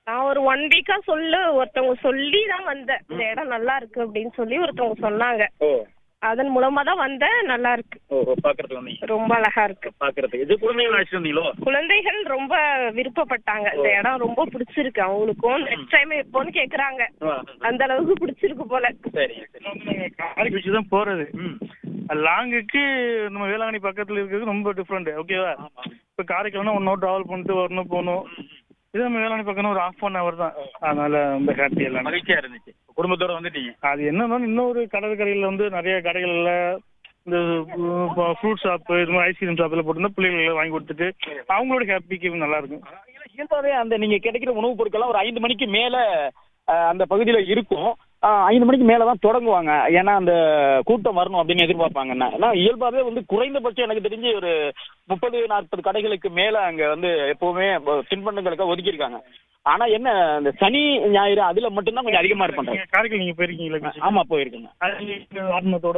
நான் ஒரு ஒன் வீக்கா சொல்லு ஒருத்தவங்க சொல்லி தான் வந்தேன் இந்த இடம் நல்லா இருக்கு அப்படின்னு சொல்லி ஒருத்தவங்க சொன்னாங்க ஓ அதன் மூலமா தான் வந்தேன் நல்லா இருக்கு ஓ ஓ, பாக்குறதுக்கு வந்தீங்க ரொம்ப அழகா இருக்கு பாக்குறதுக்கு இது குழந்தைகள் அழைச்சிட்டு வந்தீங்களோ குழந்தைகள் ரொம்ப விருப்பப்பட்டாங்க இந்த இடம் ரொம்ப பிடிச்சிருக்கு அவங்களுக்கும் நெக்ஸ்ட் டைம் எப்போன்னு கேக்குறாங்க ஆ, அந்த அளவுக்கு பிடிச்சிருக்கு போல சரி சரி வந்து நாங்க காரைக்கு வச்சு தான் போறது ம் லாங்குக்கு நம்ம வேளாங்கண்ணி பக்கத்துல இருக்கிறது ரொம்ப டிஃப்ரெண்ட் ஓகேவா இப்போ காரைக்கால்னா ஒன் ஹவர் டிராவல் பண்ணிட்டு வரணும் போகணும் இது நம்ம வேளாங்கண்ணி பக்கம் ஒரு ஹாஃப் அன் ஹவர் தான் அதனால ரொம்ப ஹாப்பி எல்லாம் மகிழ்ச்சியா இருந்துச்சு குடும்பத்தோட வந்துட்டீங்க அது என்னன்னா இன்னொரு கடற்கரையில் வந்து நிறைய கடைகள்ல இந்த ஃப்ரூட் ஷாப்பு இது மாதிரி ஐஸ்கிரீம் ஷாப்ல போட்டு பிள்ளைகளை வாங்கி கொடுத்துட்டு அவங்களோட ஹாப்பிக்கு நல்லா இருக்கும் இயல்பாவே அந்த நீங்க கிடைக்கிற உணவுப் பொருட்கள்லாம் ஒரு ஐந்து மணிக்கு மேல அஹ், அந்த பகுதியில இருக்கும் அஹ், ஐந்து மணிக்கு மேல தான் தொடங்குவாங்க ஏன்னா அந்த கூட்டம் வரணும் அப்படின்னு எதிர்பார்ப்பாங்க ஏன்னா இயல்பாவே வந்து குறைந்தபட்சம் எனக்கு தெரிஞ்சு ஒரு முப்பது நாற்பது கடைகளுக்கு மேல அங்க வந்து எப்பவுமே தின்பண்டங்களுக்காக ஒதுக்கியிருக்காங்க ஆனா என்ன இந்த சனி ஞாயிறு அதுல மட்டும்தான் கொஞ்சம் அதிகமா இருப்பாங்க நீங்க காரைக்கால் நீங்க போயிருக்கீங்களா ஆமா போயிருக்குங்க அது ஆத்மத்தோட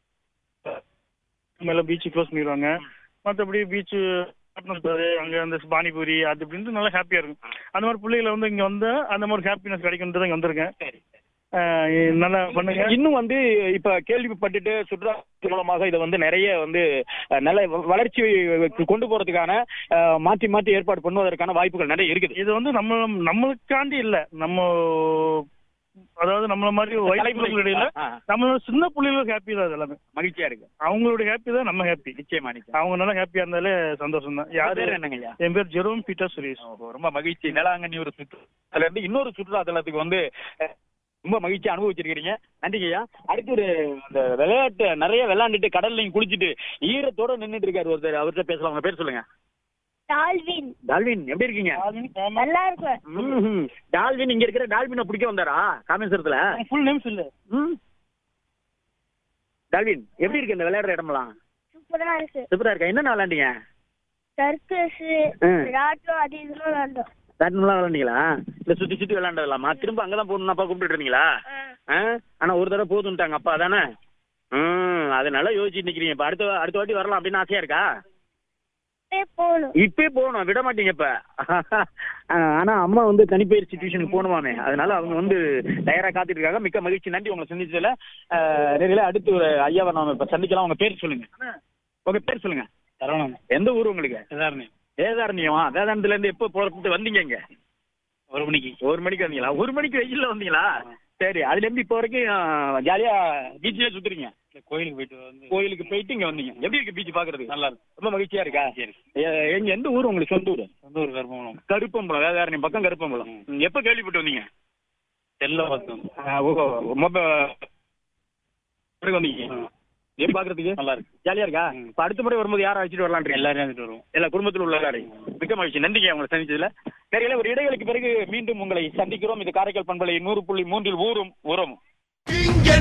மேல பீச் க்ளோஸ் பண்ணிடுவாங்க மற்றபடி பீச் அங்க அந்த பானிபூரி அது அப்படின்ட்டு நல்லா ஹாப்பியா இருக்கும் அந்த மாதிரி பிள்ளைகளை வந்து இங்க வந்து அந்த மாதிரி ஹாப்பினஸ் கிடைக்கும்ன்றது இங்க வந்திருக்கேன் அஹ் நல்லா பண்ணுங்க இன்னும் வந்து இப்ப கேள்விப்பட்டுட்டு சுற்றுலா மூலமாக இதை வந்து நிறைய வந்து அஹ், நல்ல வ- வளர்ச்சி கொண்டு போறதுக்கான அஹ், மாற்றி மாற்றி ஏற்பாடு பண்ணுவதற்கான வாய்ப்புகள் நிறைய இருக்குது இது வந்து நம்ம நம்மளுக்காண்டி இல்ல நம்ம அதாவது நம்மள மாதிரி வயசுல இடையில ஆ, நம்மளோட சின்ன பிள்ளைகளுக்கு ஹாப்பி தான் அது எல்லாமே மகிழ்ச்சியா இருக்கு அவங்களோட ஹாப்பி தான் நம்ம ஹாப்பி நிச்சயமா நிச்சயம் அவங்க நல்லா ஹாப்பியா இருந்தாலே சந்தோஷம் தான் யாரு யாரு என்னங்க ஐயா என் பேர் ஜெரோம் பீட்டர் சுரேஷ் ஓஹோ, ரொம்ப மகிழ்ச்சி வேளாங்கண்ணி ஒரு சுற்று அதுல இருந்து இன்னொரு சுற்றுலா தலத்துக்கு வந்து அஹ், ரொம்ப மகிழ்ச்சி அனுபவிச்சிருக்கீங்க நன்றிங்க ஐயா அடுத்து ஒரு அந்த விளையாட்டு நிறைய விளையாண்டுட்டு கடல்லையும் குளிச்சுட்டு ஈரத்தோட நின்னுட்டு இருக்காரு ஒருத்தர் அவர்கிட்ட பேசலாம் உங்க பேர் சொல்லுங்க டால்வின் டால்வின் எப்படி இருக்கீங்க நல்லா இருக்கு ம்ஹும். டால்வின் இங்க இருக்கிற டால்வினை பிடிக்க வந்தாரா காமேஸ்வரத்துல ஃபுல் நேம்ஸ் இல்ல ம். டால்வின் எப்படி இருக்கு இந்த விளையாடுற இடமெல்லாம் சூப்பரா இருக்கு சூப்பரா இருக்கா என்ன விளையாண்டீங்க சர்க்கஸ் ம். ராட்டம் அது இதெல்லாம் விளாண்டோம் பேட்மிண்ட்லாம் விளையாண்டீங்களா இல்ல சுத்தி சுத்தி விளையாண்டலாமா திரும்ப அங்கதான் போகணும் அப்பா கூப்பிட்டு இருந்தீங்களா ஆ? ஆனா ஒரு தடவை போதுன்ட்டாங்க அப்பா தானே ம் அதனால யோசிச்சுட்டு நிக்கிறீங்க இப்ப அடுத்த அடுத்த வாட்டி வரலாம் அப்படின்னு ஆசையா இருக்கா போகணும் இப்பே போகணும் விட மாட்டீங்க இப்ப ஆனா அம்மா வந்து தனிப்பயிற்சி டியூஷனுக்கு போகணுமாமே அதனால அவங்க வந்து தயாரா காத்துட்டு இருக்காங்க மிக்க மகிழ்ச்சி நன்றி உங்களை சந்திச்சதுல அஹ், நேர்களே அடுத்து ஒரு ஐயாவை நாம இப்ப சந்திக்கலாம் உங்க பேர் சொல்லுங்க உங்க பேர் சொல்லுங்க சரவணன் எந்த ஊர் உங்களுக்கு எதாரணி வேதாரண்யமா வேதாரண்யத்துல இருந்து எப்போ புறப்பட்டு வந்தீங்க இங்க ஒரு மணிக்கு ஒரு மணிக்கு வந்தீங்களா ஒரு மணிக்கு வெயில்ல வந்தீங்களா சரி அதுல இருந்து இப்போ வரைக்கும் அஹ், ஜாலியா பீச்ல சுத்துறீங்க கோயிலுக்கு போயிட்டு வந்து கோயிலுக்கு போயிட்டு இங்க வந்தீங்க எப்படி இருக்கு பீச் பாக்குறதுக்கு நல்லா இருக்கு ரொம்ப மகிழ்ச்சியா இருக்கா சரி. எ- எங்க எந்த ஊர் உங்களுக்கு சொந்த ஊர் சொந்த ஒரு கர்ப்பம் கருப்பம்பலம் வேதாரண்யம் பக்கம் கருப்பம்பலம் ம், எப்ப கேள்விப்பட்டு வந்தீங்க செல்ல பார்த்தோம் ஆ, ஓ மொப பிறகு வந்தீங்க எப்படி பாக்குறதுக்கு நல்லா இருக்கு ஜாலியா இருக்கா ம். இப்ப அடுத்த முறை வரும்போது யாரை அழைச்சிட்டு வரலான்றீங்க எல்லாரையும் வந்துட்டு வருவோம் எல்லா குடும்பத்தில் உள்ள எல்லாரையும் மிக்க மகிழ்ச்சி நன்றிங்க உங்களை சந்திச்சதுல தெரியல ஒரு இடைவெளிக்கு பிறகு மீண்டும் உங்களை சந்திக்கிறோம் இது காரைக்கால் பண்பலை நூறு புள்ளி மூன்றில் ஊரும் உறவும் இங்கே